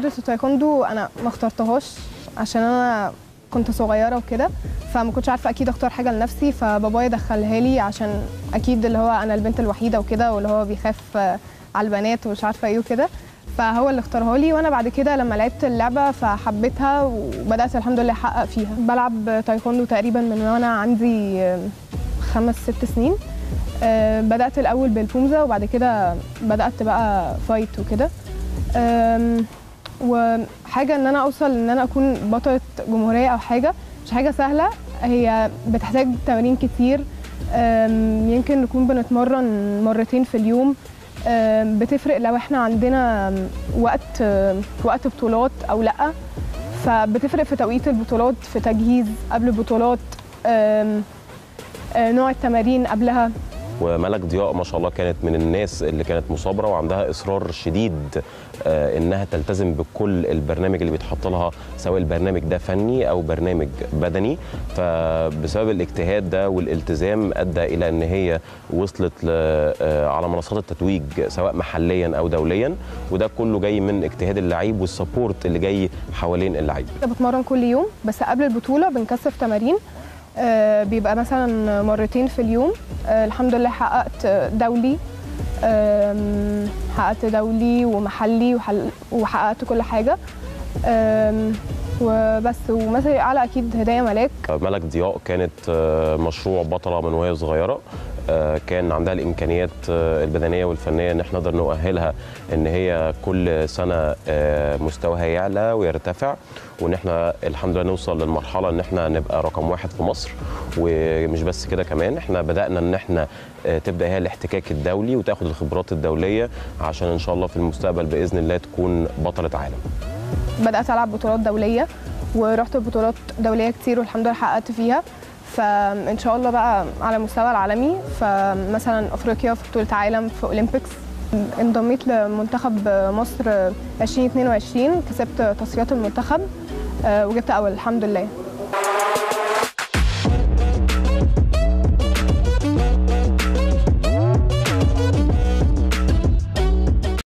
رياضه التايكوندو انا ما اخترتهاش عشان انا كنت صغيره وكده فما كنتش عارفه اكيد اختار حاجه لنفسي فبابايا دخلها لي عشان اكيد اللي هو انا البنت الوحيده وكده واللي هو بيخاف آه، على البنات ومش عارفه ايه وكده فهو اللي اختارها لي وانا بعد كده لما لعبت اللعبه فحبيتها وبدات الحمد لله احقق فيها بلعب تايكوندو تقريبا من وانا عندي آه، خمس ست سنين آه، بدات الاول بالبومزا وبعد كده بدات بقى فايت وكده آم، وحاجه ان انا اوصل ان انا اكون بطله جمهوريه او حاجه مش حاجه سهله هي بتحتاج تمارين كتير آم، يمكن نكون بنتمرن مرتين في اليوم آم، بتفرق لو احنا عندنا وقت آم، وقت بطولات او لا فبتفرق في توقيت البطولات في تجهيز قبل البطولات آم، آه، نوع التمارين قبلها وملك ضياء ما شاء الله كانت من الناس اللي كانت مثابره وعندها اصرار شديد آه، انها تلتزم بكل البرنامج اللي بيتحط لها سواء البرنامج ده فني او برنامج بدني فبسبب الاجتهاد ده والالتزام ادى الى ان هي وصلت ل- آه، على منصات التتويج سواء محليا او دوليا وده كله جاي من اجتهاد اللعيب والسبورت اللي جاي حوالين اللعيب بتمرن كل يوم بس قبل البطولة بنكثف تمارين آه، بيبقى مثلا مرتين في اليوم آه، الحمد لله حققت دولي آم، حققت دولي ومحلي وحل- وحققت كل حاجة آم، وبس ومثلي الأعلى أكيد هدايا ملاك ملك ضياء كانت آه، مشروع بطلة من وهي صغيرة آه، كان عندها الإمكانيات آه، البدنية والفنية إن احنا نقدر نؤهلها إن هي كل سنة آه، مستواها يعلى ويرتفع وإن احنا الحمد لله نوصل للمرحلة إن احنا نبقى رقم واحد في مصر ومش بس كده كمان احنا بدأنا إن احنا آه، تبدأ هي الاحتكاك الدولي وتاخد الخبرات الدولية عشان إن شاء الله في المستقبل بإذن الله تكون بطلة عالم بدأت ألعب بطولات دولية ورحت بطولات دولية كتير والحمد لله حققت فيها فإن شاء الله بقى على المستوى العالمي فمثلا أفريقيا في بطولة عالم في أولمبيكس انضميت لمنتخب مصر 2022 كسبت تصفيات المنتخب آه، وجبت أول الحمد لله